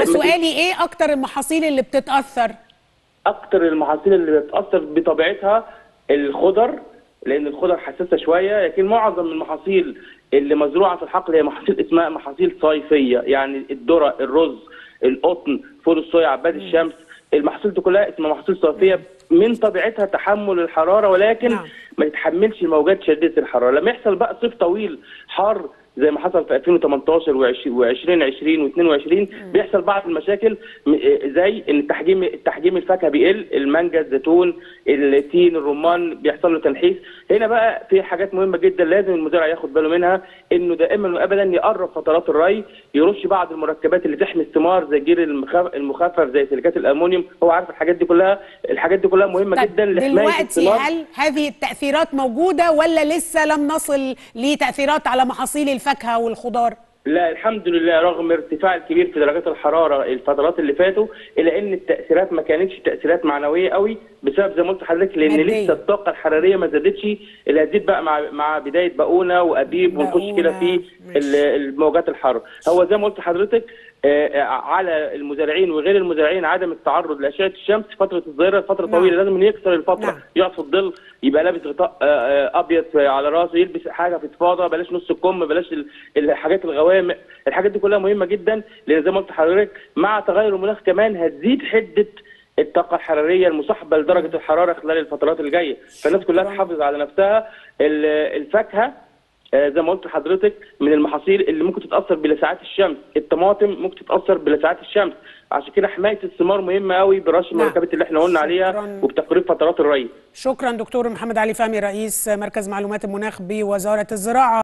سؤالي ايه اكتر المحاصيل اللي بتتاثر اكتر المحاصيل اللي بتتاثر بطبيعتها الخضر لان الخضر حساسه شويه لكن معظم المحاصيل اللي مزروعه في الحقل هي محاصيل اسمها محاصيل صيفيه يعني الذره الرز القطن فول الصويا عباد الشمس المحاصيل دي كلها اسمها محاصيل صيفيه من طبيعتها تحمل الحراره ولكن نعم. ما تتحملش موجات شديده الحراره لما يحصل بقى صيف طويل حار زي ما حصل في 2018 و2020 و22 بيحصل بعض المشاكل م- زي ان التحجيم التحجيم الفاكهه بيقل المانجا الزيتون التين الرمان بيحصل له تنحيس هنا بقى في حاجات مهمه جدا لازم المزارع ياخد باله منها انه دائما وابدا يقرب فترات الري يرش بعض المركبات اللي تحمي الثمار زي الجير المخف- المخفف زي سيليكات الالمونيوم هو عارف الحاجات دي كلها الحاجات دي كلها مهمه طيب جدا لحمايه دلوقتي الثمار هل هذه التاثيرات موجوده ولا لسه لم نصل لتاثيرات على محاصيل الفاكهه والخضار لا الحمد لله رغم ارتفاع الكبير في درجات الحراره الفترات اللي فاتوا الا ان التاثيرات ما كانتش تاثيرات معنويه قوي بسبب زي ما قلت لحضرتك لان مادية. لسه الطاقه الحراريه ما زادتش اللي هتزيد بقى مع مع بدايه بقونه وابيب ونخش كده بقونة، في ماشي. ال- الموجات الحاره هو زي ما قلت لحضرتك آه، آه، على المزارعين وغير المزارعين عدم التعرض لاشعه الشمس فتره الظهيره فتره نعم. طويله لازم يكسر الفتره نعم. يقعد في الظل يبقى لابس غطاء آه، آه، ابيض في- على راسه يلبس حاجه فضفاضه بلاش نص الكم بلاش ال- الحاجات الغوامق الحاجات دي كلها مهمه جدا لان زي ما قلت لحضرتك مع تغير المناخ كمان هتزيد حده الطاقه الحراريه المصاحبه لدرجه الحراره خلال الفترات الجايه فالناس كلها شكراً. تحافظ على نفسها ال- الفاكهه آه، زي ما قلت لحضرتك من المحاصيل اللي ممكن تتاثر بلسعات الشمس الطماطم ممكن تتاثر بلسعات الشمس عشان كده حمايه الثمار مهمه قوي برش نعم. المركبات اللي احنا قلنا عليها شكراً. وبتقريب فترات الري شكرا دكتور محمد علي فهمي رئيس مركز معلومات المناخ بوزاره الزراعه